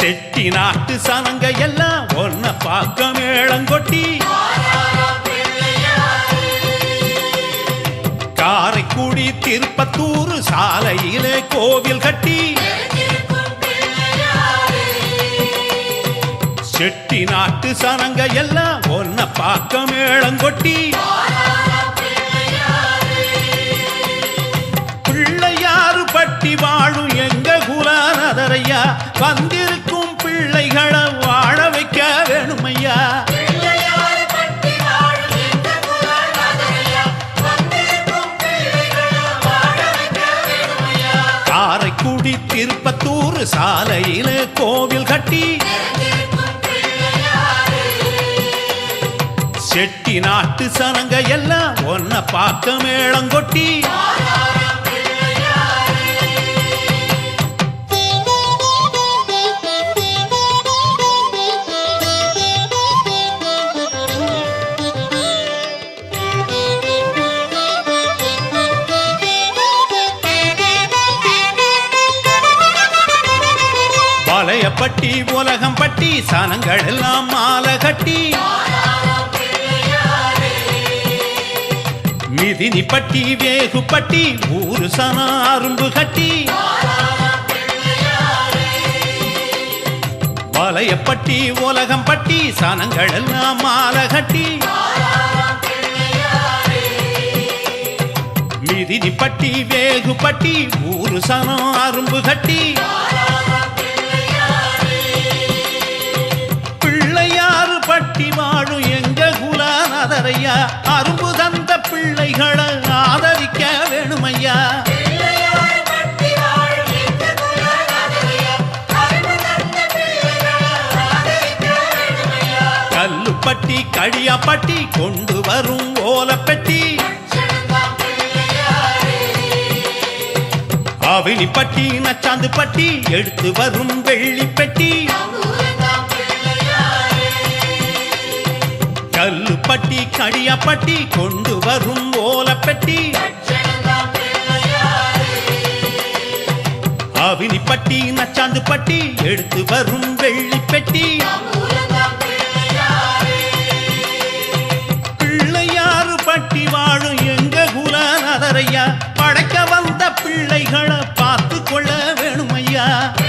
செட்டி நாட்டு சனங்க எல்லாம் ஒன்ன பார்க்க மேளங்கொட்டி காரைக்குடி திருப்பத்தூர் சாலையிலே கோவில் கட்டி செட்டி நாட்டு சனங்க எல்லாம் ஒன்ன பார்க்க மேளங்கொட்டி பிள்ளையாறு பட்டி வாழும் எங்க குலானதரையா வந்திருக்கும் பிள்ளைகளை வாழ வைக்க வேணுமையா காரைக்குடி திருப்பத்தூர் சாலையில கோவில் கட்டி செட்டி நாட்டு சனங்க எல்லாம் ஒன்ன பார்க்க மேளங்கொட்டி வளையப்பட்டி உலகம் பட்டி சனங்கள் எல்லாம் மாலை கட்டி மிதினி பட்டி வேகு பட்டி ஊரு சன அரும்பு கட்டி வளையப்பட்டி உலகம் பட்டி சனங்கள் எல்லாம் மாலை கட்டி மிதினி பட்டி வேகு பட்டி ஊரு சனம் அரும்பு கட்டி பிள்ளையாறு பட்டி வாழும் எங்க குலானதரையா அரும்பு தந்த பிள்ளைகளை ஆதரிக்க வேணுமையா கல்லுப்பட்டி கடியாப்பட்டி கொண்டு வரும் ஓலப்பெட்டி அவினிப்பட்டி நச்சாந்து பட்டி எடுத்து வரும் வெள்ளி பெட்டி கல்லுப்பட்டி கடியாப்பட்டி கொண்டு வரும் ஓலப்பெட்டி அவினிப்பட்டி நச்சாந்து பட்டி எடுத்து வரும் வெள்ளி பெட்டி பிள்ளையாறு பட்டி வாழும் எங்க குலநதரையா படைக்க வந்த பிள்ளைகளை பார்த்து கொள்ள வேணுமையா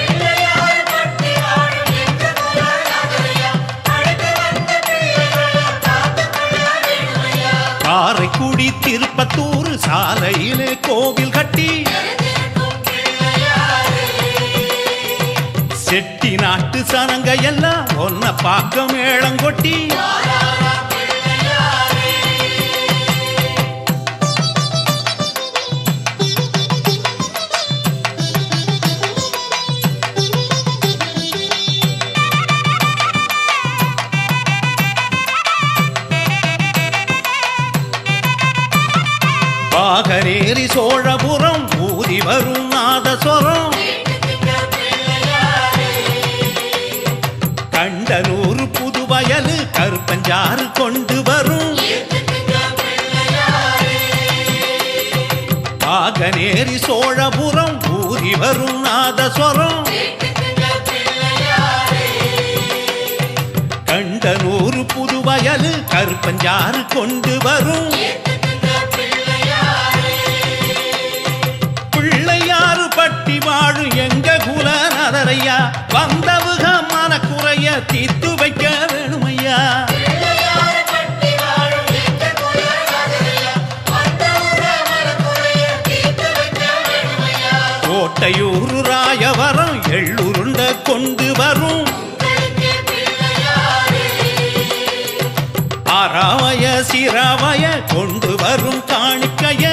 காரைக்குடி திருப்பத்தூர் சாலையிலே கோவில் கட்டி செட்டி நாட்டு சனங்க எல்லாம் ஒன்ன பார்க்க மேளங்கொட்டி பாகரேரி சோழபுரம் ஊதி வரும் நாதஸ்வரம் கண்டனூர் புதுவயலு கருப்பஞ்சாறு கொண்டு வரும் பாகனேரி சோழபுரம் ஊதி வரும் நாதஸ்வரம் கண்டனூர் புதுவயலு கருப்பஞ்சாறு கொண்டு வரும் பிள்ளையாறு பட்டி வாழும் எங்க குலநதரையா வந்தவுக மனக்குறைய தீர்த்து வைக்க வேணுமையா கோட்டையூர் ராயவரம் எள்ளுருண்ட கொண்டு வரும் அறாவய சிறாவய கொண்டு வரும் காணிக்கைய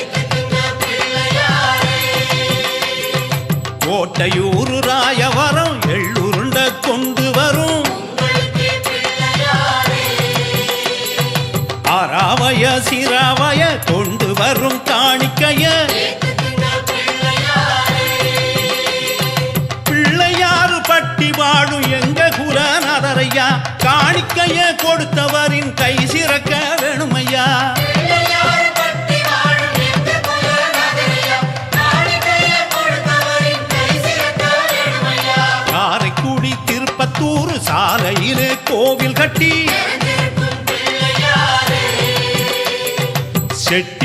கோட்டையூர் ராயவரம் எள்ளுருண்ட கொண்டு வரும் அறாவய சிறாவய கொண்டு வரும் காணிக்கைய பிள்ளையாறு பட்டி வாழும் எங்க குலநதரையா காணிக்கைய கொடுத்தவரின் கை சிறக்க வேணுமையா காரைக்குடி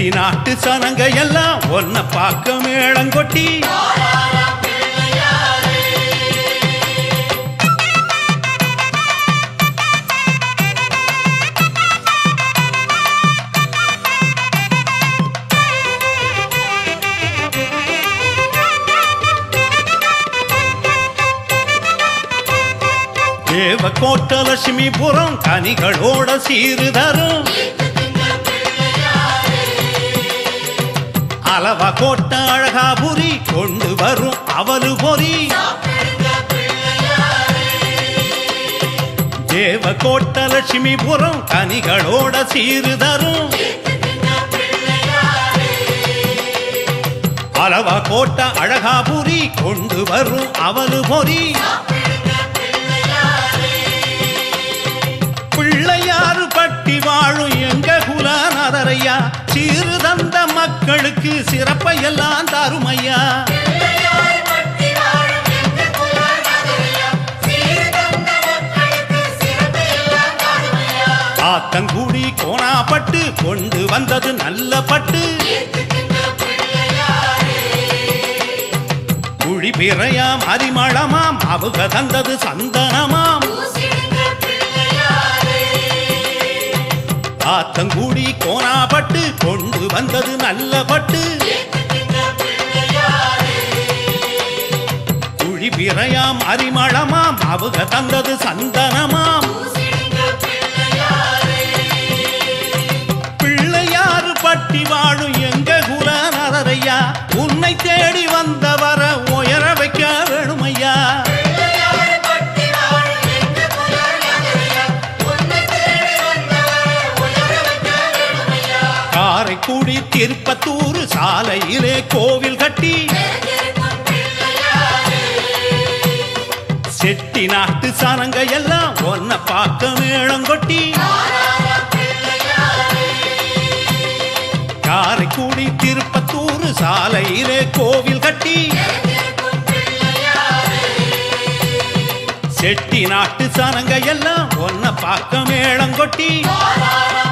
நாட்டு சனங்க எல்லாம் ஒன்ன பார்க்க மேளங்கொட்டி தேவ கோட்டலட்சுமிபுரம் கனிகளோட சீரு தரும் அளவா கோட்ட அழகாபுரி கொண்டு வரும் அவலு பொறி தேவ கோட்டலட்சுமிபுரம் கனிகளோட சீரு தரும் அளவா கோட்ட அழகாபுரி கொண்டு வரும் அவலு பொறி பிள்ளையாறு பட்டி வாழும் எங்க குலநாதரையா சீரு தந்த மக்களுக்கு சிறப்பை எல்லாம் தருமையா ஆத்தங்குடி கோணாப்பட்டு கொண்டு வந்தது நல்ல பட்டு குழி பிறையாம் அரிமளமாம் அவங்க தந்தது சந்தனமாம் ஆத்தங்குடி கோணாப்பட்டு கொண்டு வந்தது நல்ல பட்டு குழி பிறையாம் அரிமளமாம் அவங்க தந்தது சந்தனமாம் பிள்ளையாறு பட்டி வாழும் எங்க குலநரையா உன்னை தேடி வந்தவர உயர வைக்க வேணுமையா காரைக்குடி திருப்பத்தூர் சாலையிலே கோவில் கட்டி செட்டி நாட்டு சனங்க எல்லாம் ஒன்ன பார்க்க மேளம் கொட்டி காரைக்குடி திருப்பத்தூர் சாலையிலே கோவில் கட்டி செட்டி நாட்டு சனங்க எல்லாம் ஒன்ன பார்க்க மேளம் கொட்டி